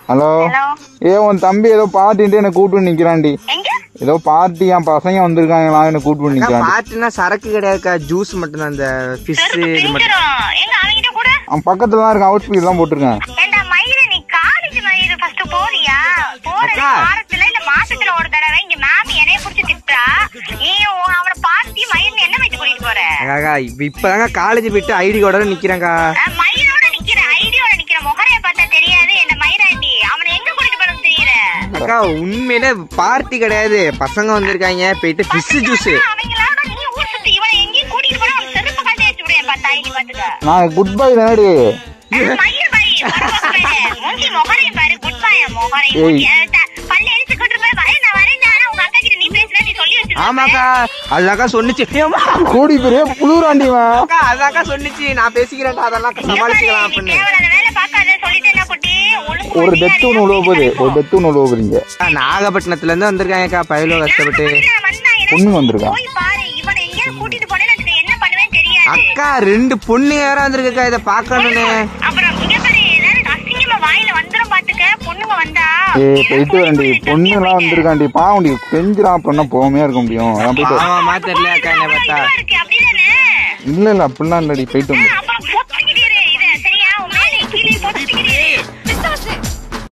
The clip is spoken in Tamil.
ஹலோ ஹலோ ஏ உன் தம்பி ஏதோ பார்ட்டின்ட்டு என்ன கூட்டு வந்து நிக்கிறான்டி எங்க ஏதோ பார்ட்டி என் பசங்க வந்திருக்காங்களா என்ன கூட்டு வந்து நிக்கிறான் பாட்டுனா சரக்கு கிடையாதுக்கா ஜூஸ் மட்டும் தான் அந்த ஃபிஷ் இது மட்டும் பிஞ்சிரும் எங்க அவங்கிட்ட கூட அவன் பக்கத்துல தான் இருக்கான் அவுட் ஸ்பீட் தான் போட்டிருக்கேன் ஏண்டா மயிறு நீ காலேஜ் மயிறு ஃபர்ஸ்ட் போறியா போறது அக்கா. வாரத்துல இல்ல மாசத்துல ஒரு தடவை இங்க மேம் என்னைய புடிச்சு திட்டுறா நீ உன் அவன பார்த்தி மயிர்னு என்ன வச்சு கூட்டிட்டு போற அக்கா இப்ப இப்பதாங்க காலேஜ் போயிட்டு ஐடி கார்டோட நிக்கிறேன்க்கா அஹ், மயிரோட நிக்கிற ஐடியோட நிக்கிற முகரைய பார்த்தா தெரியாது என்ன மயிராண்டி அவனை எங்க கூட்டிட்டு போறது தெரியல அக்கா உண்மையிலே பார்ட்டி கிடையாது பசங்க வந்திருக்காங்க போயிட்டு ஃபிஷ் ஜூஸ் அவங்களோட நீ ஊர் சுத்தி இவனை எங்கேயும் கூட்டிட்டு போனா அவன் செருப்பு கட்டி வச்சு விடுவேன் பார்த்தா ஐடி பாத்துக்க நான் குட் பை தானடி மயிர் பாய் மூஞ்சி முகரையும் பாரு குட் பாய் முகரையும் மூஞ்சி அஹ், பல்லு எரிச்சு கொண்டு போய் வரேன் நான் வரேன் ஆனா உங்க அக்கா கிட்ட நீ பேசுற நீ சொல்லி வச்சிருக்க ஆமாக்கா அதுதாக்கா சொன்னுச்சு ஏம்மா, கூடி பெரிய புழுறாண்டிவன் அக்கா அதாக்கா சொன்னுச்சு நான் பேசிக்கிறேன்டா அதெல்லாம் சமாளிச்சுக்கலாம் நீ அப்படின்னு தேவையில்லாத வேலை பார்க்காத சொல்லிட்டு என்ன குட்டி ஒழுங்கு ஒரு மரியாதையா டெத்து ஒன்று உழுவ போகுது ஒரு டெத்து ஒன்று உழுவ போகுதுங்க அக்கா, நாகப்பட்டினத்துல இருந்து வந்திருக்காங்கக்கா பயலோ கஷ்டப்பட்டு நான் வந்தா எனக்கு பொண்ணு வந்திருக்கா போய் பாரு இவனை எங்கேயாவது கூட்டிட்டு போனேன்னு வச்சுக்க, என்ன பண்ணுவேன்னு தெரியாது அக்கா ரெண்டு பொண்ணுங்க யாரும் வந்திருக்கா இதை பார்க்கணும்னு அப்புறம் இங்க பாரு ஏதாவது அசிங்கமா வாயில வந்துரும் பாத்துக்க பொண்ணுங்க வந்தா ஏய் போயிட்டு வரேன்டி பொண்ணுலாம் வந்திருக்காண்டி பாவண்டி கெஞ்சிரான் அப்படின்னா போகாமையா இருக்க முடியும் அதான் போயிட்டு வரேன். ஆமாமா தெரியல அக்கா என்ன பார்த்தா இதுவா இருக்கு அப்படிதானே இல்ல இல்ல அப்படிலாம் இல்லடி போயிட்டு வந்து அப்ப